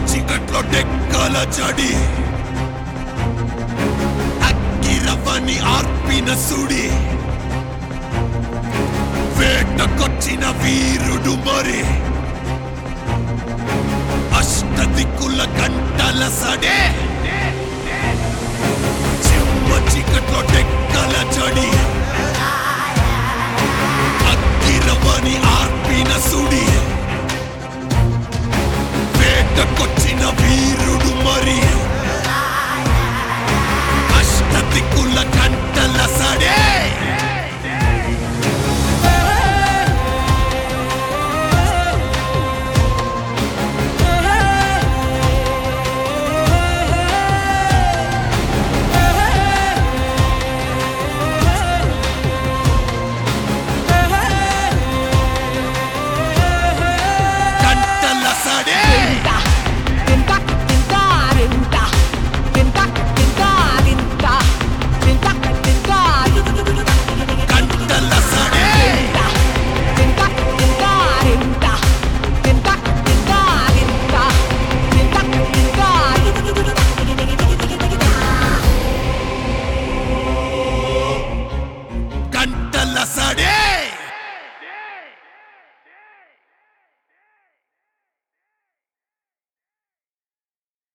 చీకట్లో డెక్కల చడి అగ్గిరవ్వని ఆర్పిన సుడి వేటకొచ్చిన వీరుడు మరి అష్ట దిక్కుల గంటల సడే చిమ్మ చీకట్లో డెక్కల చడి అగ్గిరవ్వని ఆర్పిన సుడి వేటకొచ్చిన వీరుడు మరి అష్ట దిక్కుల గంటల సడే